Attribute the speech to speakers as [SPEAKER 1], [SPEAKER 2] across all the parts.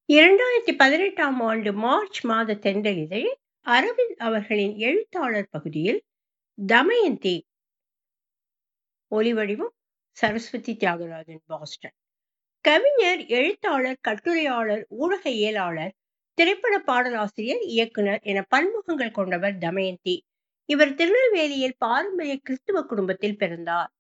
[SPEAKER 1] இரண்டாயிரத்தி பதினெட்டாம் ஆண்டு மார்ச் மாத தென்றலிதழில் அரவிந்த் அவர்களின் எழுத்தாளர் பகுதியில் தமயந்தி ஒலிவடிவம் சரஸ்வதி தியாகராஜன் பாஸ்டன் கவிஞர் எழுத்தாளர் கட்டுரையாளர் ஊடகவியலாளர் திரைப்பட பாடலாசிரியர் இயக்குனர் என பன்முகங்கள் கொண்டவர் தமயந்தி இவர் திருநெல்வேலியில் பாரம்பரிய கிறிஸ்துவ குடும்பத்தில் பிறந்தார்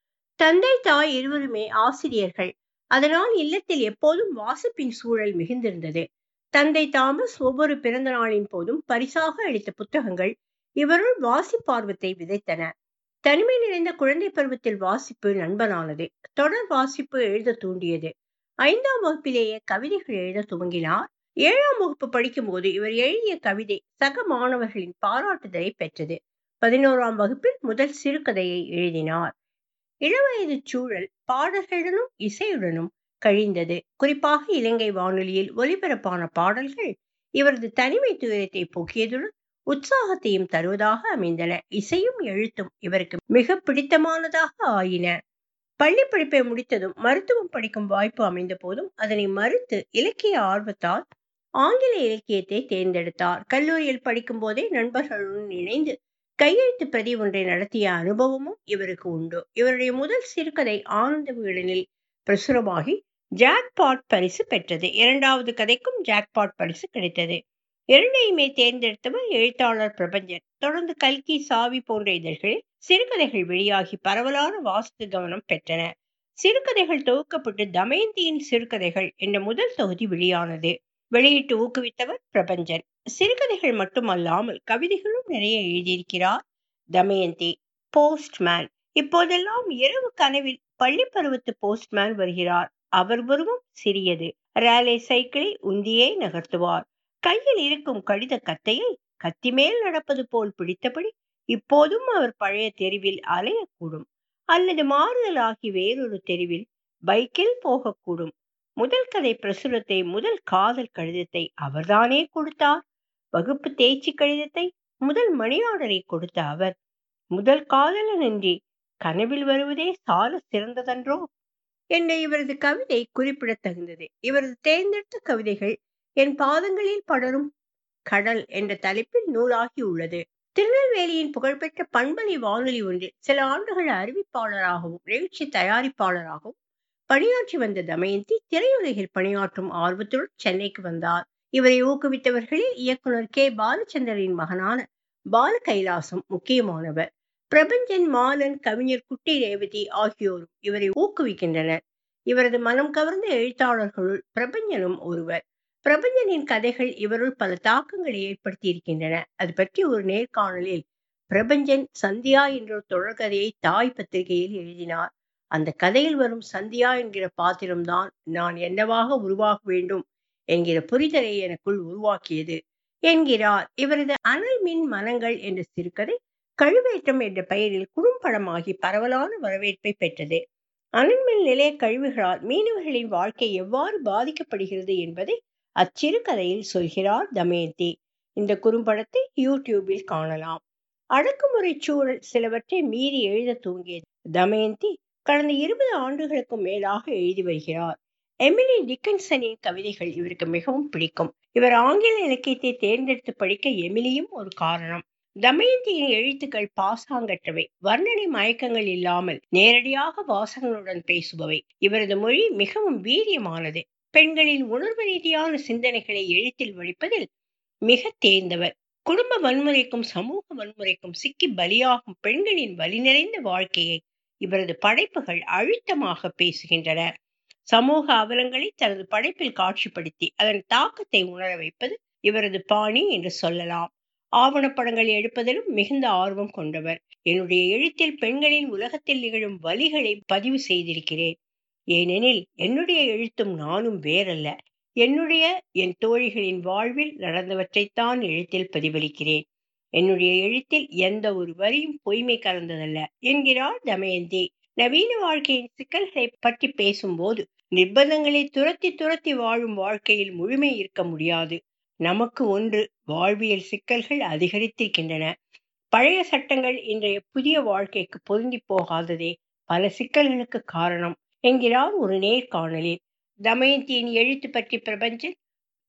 [SPEAKER 1] தந்தை தாய் இருவருமே ஆசிரியர்கள் அதனால் இல்லத்தில் எப்போதும் வாசிப்பின் சூழல் மிகுந்திருந்தது தந்தை தாமஸ் ஒவ்வொரு பிறந்த நாளின் போதும் பரிசாக அளித்த புத்தகங்கள் இவருள் வாசிப்பார்வத்தை விதைத்தன தனிமை நிறைந்த குழந்தை பருவத்தில் வாசிப்பு நண்பனானது தொடர் வாசிப்பு எழுத தூண்டியது ஐந்தாம் வகுப்பிலேயே கவிதைகள் எழுத துவங்கினார் ஏழாம் வகுப்பு படிக்கும் போது இவர் எழுதிய கவிதை சக மாணவர்களின் பாராட்டுதலை பெற்றது பதினோராம் வகுப்பில் முதல் சிறுகதையை எழுதினார் இளவயது சூழல் பாடல்களுடனும் இசையுடனும் கழிந்தது குறிப்பாக இலங்கை வானொலியில் ஒலிபரப்பான பாடல்கள் இவரது தனிமை துயரத்தை போக்கியதுடன் உற்சாகத்தையும் தருவதாக அமைந்தன இசையும் எழுத்தும் இவருக்கு மிக பிடித்தமானதாக ஆயின பள்ளி படிப்பை முடித்ததும் மருத்துவம் படிக்கும் வாய்ப்பு அமைந்த போதும் அதனை மறுத்து இலக்கிய ஆர்வத்தால் ஆங்கில இலக்கியத்தை தேர்ந்தெடுத்தார் கல்லூரியில் படிக்கும் போதே நண்பர்களுடன் இணைந்து கையெழுத்து பிரதி ஒன்றை நடத்திய அனுபவமும் இவருக்கு உண்டு இவருடைய முதல் சிறுகதை ஆனந்த விகடனில் பிரசுரமாகி ஜாக்பாட் பரிசு பெற்றது இரண்டாவது கதைக்கும் ஜாக்பாட் பரிசு கிடைத்தது இரண்டையுமே தேர்ந்தெடுத்தவர் எழுத்தாளர் பிரபஞ்சன் தொடர்ந்து கல்கி சாவி போன்ற இதழ்களில் சிறுகதைகள் வெளியாகி பரவலான வாசித்து கவனம் பெற்றன சிறுகதைகள் தொகுக்கப்பட்டு தமயந்தியின் சிறுகதைகள் என்ற முதல் தொகுதி வெளியானது வெளியிட்டு ஊக்குவித்தவர் பிரபஞ்சன் சிறுகதைகள் மட்டுமல்லாமல் கவிதைகளும் நிறைய எழுதியிருக்கிறார் தமயந்தி போஸ்ட்மேன் இப்போதெல்லாம் இரவு கனவில் பள்ளி பருவத்து போஸ்ட்மேன் வருகிறார் அவர் உருவம் சிறியது ரேலே சைக்கிளை உந்தியே நகர்த்துவார் கையில் இருக்கும் கடித கத்தையை கத்தி மேல் நடப்பது போல் பிடித்தபடி இப்போதும் அவர் பழைய தெருவில் அலையக்கூடும் அல்லது மாறுதலாகி வேறொரு தெருவில் பைக்கில் போகக்கூடும் முதல் கதை பிரசுரத்தை முதல் காதல் கடிதத்தை அவர்தானே கொடுத்தார் வகுப்பு தேர்ச்சி கடிதத்தை முதல் மணி ஆர்டரை கொடுத்த அவர் முதல் காதலனின்றி கனவில் வருவதே சால சிறந்ததன்றோ என்ற இவரது கவிதை குறிப்பிடத்தகுந்தது இவரது தேர்ந்தெடுத்த கவிதைகள் என் பாதங்களில் படரும் கடல் என்ற தலைப்பில் நூலாகி உள்ளது திருநெல்வேலியின் புகழ்பெற்ற பண்பலை வானொலி ஒன்றில் சில ஆண்டுகள் அறிவிப்பாளராகவும் நிகழ்ச்சி தயாரிப்பாளராகவும் பணியாற்றி வந்த தமயந்தி திரையுலகில் பணியாற்றும் ஆர்வத்துடன் சென்னைக்கு வந்தார் இவரை ஊக்குவித்தவர்களில் இயக்குனர் கே பாலச்சந்திரனின் மகனான பால கைலாசம் முக்கியமானவர் பிரபஞ்சன் மாலன் கவிஞர் குட்டி ரேவதி ஆகியோரும் இவரை ஊக்குவிக்கின்றனர் இவரது மனம் கவர்ந்த எழுத்தாளர்களுள் பிரபஞ்சனும் ஒருவர் பிரபஞ்சனின் கதைகள் இவருள் பல தாக்கங்களை ஏற்படுத்தி இருக்கின்றன அது பற்றி ஒரு நேர்காணலில் பிரபஞ்சன் சந்தியா என்ற தொடர்கதையை தாய் பத்திரிகையில் எழுதினார் அந்த கதையில் வரும் சந்தியா என்கிற பாத்திரம்தான் நான் என்னவாக உருவாக வேண்டும் என்கிற புரிதலை எனக்குள் உருவாக்கியது என்கிறார் இவரது அனல் மின் மனங்கள் என்ற சிறுகதை கழுவேற்றம் என்ற பெயரில் குறும்படமாகி பரவலான வரவேற்பை பெற்றது அனல்மின் நிலைய கழிவுகளால் மீனவர்களின் வாழ்க்கை எவ்வாறு பாதிக்கப்படுகிறது என்பதை அச்சிறு கதையில் சொல்கிறார் தமயந்தி இந்த குறும்படத்தை யூடியூபில் காணலாம் அடக்குமுறை சூழல் சிலவற்றை மீறி எழுத தூங்கியது தமயந்தி கடந்த இருபது ஆண்டுகளுக்கும் மேலாக எழுதி வருகிறார் எமிலி டிக்கன்சனின் கவிதைகள் இவருக்கு மிகவும் பிடிக்கும் இவர் ஆங்கில இலக்கியத்தை தேர்ந்தெடுத்து படிக்க எமிலியும் ஒரு காரணம் தமயந்தியின் எழுத்துக்கள் பாசாங்கற்றவை வர்ணனை மயக்கங்கள் இல்லாமல் நேரடியாக வாசகங்களுடன் பேசுபவை இவரது மொழி மிகவும் வீரியமானது பெண்களின் உணர்வு ரீதியான சிந்தனைகளை எழுத்தில் வடிப்பதில் மிக தேர்ந்தவர் குடும்ப வன்முறைக்கும் சமூக வன்முறைக்கும் சிக்கி பலியாகும் பெண்களின் வலி நிறைந்த வாழ்க்கையை இவரது படைப்புகள் அழுத்தமாக பேசுகின்றன சமூக அவலங்களை தனது படைப்பில் காட்சிப்படுத்தி அதன் தாக்கத்தை உணர வைப்பது இவரது பாணி என்று சொல்லலாம் ஆவணப்படங்கள் எடுப்பதிலும் மிகுந்த ஆர்வம் கொண்டவர் என்னுடைய எழுத்தில் பெண்களின் உலகத்தில் நிகழும் வழிகளை பதிவு செய்திருக்கிறேன் ஏனெனில் என்னுடைய எழுத்தும் நானும் வேறல்ல என்னுடைய என் தோழிகளின் வாழ்வில் நடந்தவற்றைத்தான் எழுத்தில் பிரதிபலிக்கிறேன் என்னுடைய எழுத்தில் எந்த ஒரு வரியும் பொய்மை கலந்ததல்ல என்கிறார் தமயந்தி நவீன வாழ்க்கையின் சிக்கல்களை பற்றி பேசும்போது நிர்பந்தங்களை துரத்தி துரத்தி வாழும் வாழ்க்கையில் முழுமை இருக்க முடியாது நமக்கு ஒன்று வாழ்வியல் சிக்கல்கள் அதிகரித்திருக்கின்றன பழைய சட்டங்கள் இன்றைய புதிய வாழ்க்கைக்கு பொருந்தி போகாததே பல சிக்கல்களுக்கு காரணம் என்கிறார் ஒரு நேர்காணலில் தமயந்தியின் எழுத்து பற்றி பிரபஞ்சன்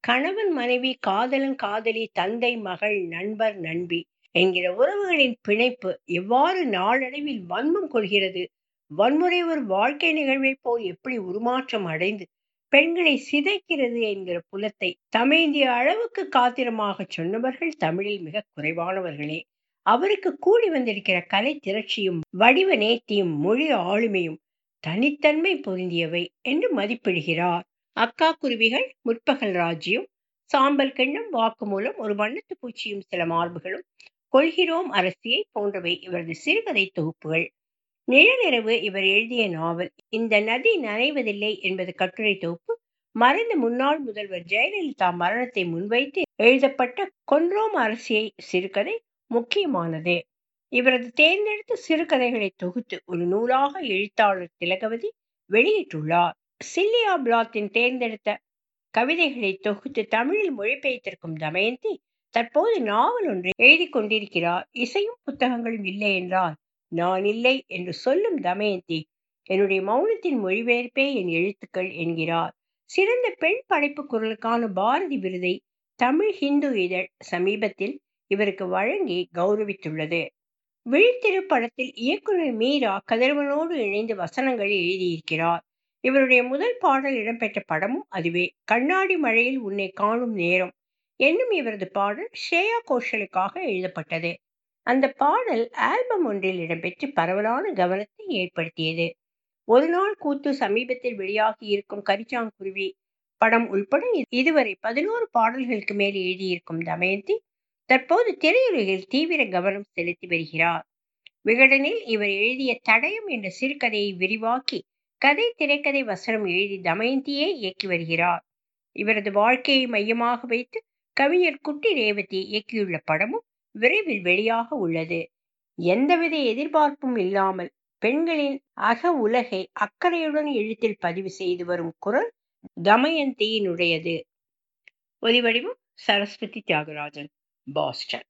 [SPEAKER 1] கணவன் மனைவி காதலன் காதலி தந்தை மகள் நண்பர் நண்பி என்கிற உறவுகளின் பிணைப்பு எவ்வாறு நாளடைவில் வன்மம் கொள்கிறது வன்முறை ஒரு வாழ்க்கை நிகழ்வை போல் எப்படி உருமாற்றம் அடைந்து பெண்களை சிதைக்கிறது என்கிற புலத்தை தமிழ்ந்திய அளவுக்கு காத்திரமாக சொன்னவர்கள் தமிழில் மிக குறைவானவர்களே அவருக்கு கூடி வந்திருக்கிற கலை திரட்சியும் வடிவ நேர்த்தியும் மொழி ஆளுமையும் தனித்தன்மை பொருந்தியவை என்று மதிப்பிடுகிறார் அக்கா குருவிகள் முற்பகல் ராஜ்யம் சாம்பல் கிண்ணம் வாக்குமூலம் ஒரு வண்ணத்து பூச்சியும் சில மார்புகளும் கொள்கிறோம் அரசியை போன்றவை இவரது சிறுகதை தொகுப்புகள் நிழலிரவு இவர் எழுதிய நாவல் இந்த நதி நனைவதில்லை என்பது கட்டுரை தொகுப்பு மறைந்த முன்னாள் முதல்வர் ஜெயலலிதா மரணத்தை முன்வைத்து எழுதப்பட்ட கொன்றோம் அரசியை சிறுகதை முக்கியமானது இவரது தேர்ந்தெடுத்த சிறுகதைகளை தொகுத்து ஒரு நூலாக எழுத்தாளர் திலகவதி வெளியிட்டுள்ளார் சில்லியா பிளாத்தின் தேர்ந்தெடுத்த கவிதைகளை தொகுத்து தமிழில் மொழிபெயர்த்திருக்கும் தமயந்தி தற்போது நாவல் ஒன்று எழுதி கொண்டிருக்கிறார் இசையும் புத்தகங்களும் இல்லை என்றால் நான் இல்லை என்று சொல்லும் தமயந்தி என்னுடைய மௌனத்தின் மொழிபெயர்ப்பே என் எழுத்துக்கள் என்கிறார் சிறந்த பெண் படைப்பு குரலுக்கான பாரதி விருதை தமிழ் ஹிந்து இதழ் சமீபத்தில் இவருக்கு வழங்கி கௌரவித்துள்ளது விழித்திரு படத்தில் இயக்குனர் மீரா கதிரவனோடு இணைந்து வசனங்கள் எழுதியிருக்கிறார் இவருடைய முதல் பாடல் இடம்பெற்ற படமும் அதுவே கண்ணாடி மழையில் உன்னை காணும் நேரம் என்னும் இவரது பாடல் ஸ்ரேயா கோஷலுக்காக எழுதப்பட்டது அந்த பாடல் ஆல்பம் ஒன்றில் இடம்பெற்று பரவலான கவனத்தை ஏற்படுத்தியது ஒரு நாள் கூத்து சமீபத்தில் வெளியாகி இருக்கும் கரிச்சாங்குருவி படம் உள்பட இதுவரை பதினோரு பாடல்களுக்கு மேல் எழுதியிருக்கும் தமயந்தி தற்போது திரையுலகில் தீவிர கவனம் செலுத்தி வருகிறார் விகடனில் இவர் எழுதிய தடயம் என்ற சிறுகதையை விரிவாக்கி கதை திரைக்கதை வசனம் எழுதி தமயந்தியே இயக்கி வருகிறார் இவரது வாழ்க்கையை மையமாக வைத்து கவிஞர் குட்டி ரேவதி இயக்கியுள்ள படமும் விரைவில் வெளியாக உள்ளது எந்தவித எதிர்பார்ப்பும் இல்லாமல் பெண்களின் அக உலகை அக்கறையுடன் எழுத்தில் பதிவு செய்து வரும் குரல் தமயந்தியினுடையது ஒலிவடிவம் சரஸ்வதி தியாகராஜன் பாஸ்டன்